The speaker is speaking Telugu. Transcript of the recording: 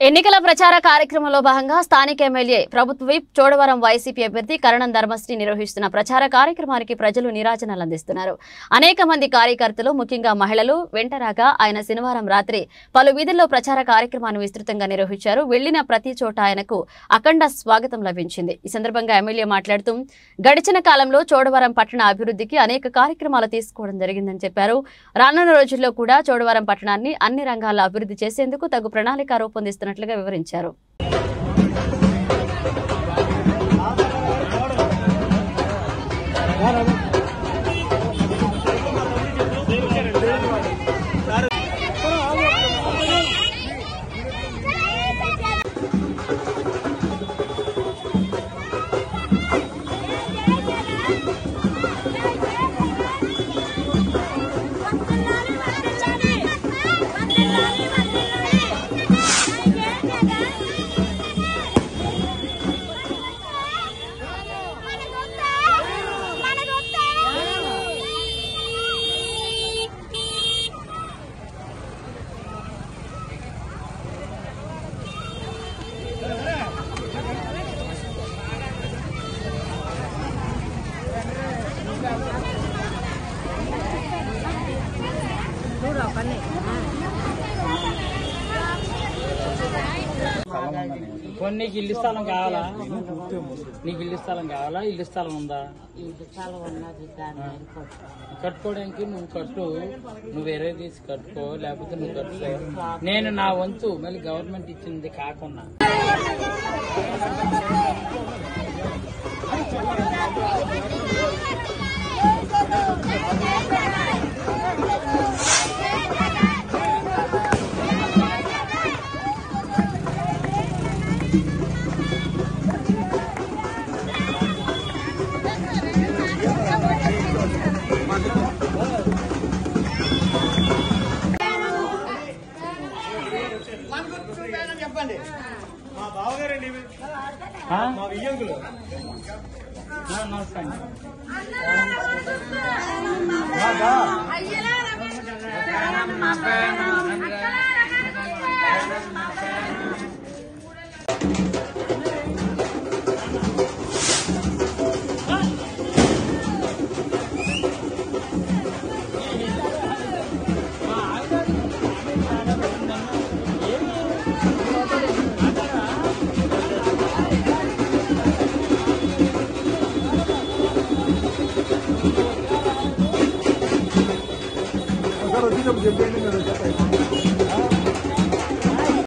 ఎన్నికల ప్రచార కార్యక్రమంలో భాగంగా స్థానిక ఎమ్మెల్యే ప్రభుత్వ విప్ చోడవరం వైసీపీ అభ్యర్థి కరణం ధర్మశ్రీ నిర్వహిస్తున్న ప్రచార కార్యక్రమానికి ప్రజలు నీరాజనాలు అందిస్తున్నారు అనేక మంది కార్యకర్తలు ముఖ్యంగా మహిళలు వెంటరాగా ఆయన శనివారం రాత్రి పలు వీధుల్లో ప్రచార కార్యక్రమాన్ని విస్తృతంగా నిర్వహించారు వెళ్లిన ప్రతి చోట ఆయనకు అఖండ స్వాగతం లభించింది ఈ సందర్భంగా ఎమ్మెల్యే మాట్లాడుతూ గడిచిన కాలంలో చోడవరం పట్టణ అభివృద్ధికి అనేక కార్యక్రమాలు తీసుకోవడం జరిగిందని చెప్పారు రానున్న రోజుల్లో కూడా చోడవరం పట్టణాన్ని అన్ని రంగాల్లో అభివృద్ధి చేసేందుకు తగు ప్రణాళిక రూపొందిస్తున్నట్లుగా వివరించారు కొన్ని నీకు ఇల్లు స్థలం కావాలా నీకు ఇల్లు స్థలం కావాలా ఇల్లు స్థలం ఉందా ఇది చాలా ఉన్నది దాని మీద కొట్టు. కట్టుకోవడానికి నువ్వు కట్టు నువ్వు వేరే తీసి కట్టుకో లేకపోతే నువ్వు కట్టుకో నేను నా వంతు మళ్ళీ గవర్నమెంట్ ఇచ్చింది కాకుండా ఆ? ఆ, నమస్కారం ఒకసారి వచ్చి చెప్పండి మీరు చెప్పండి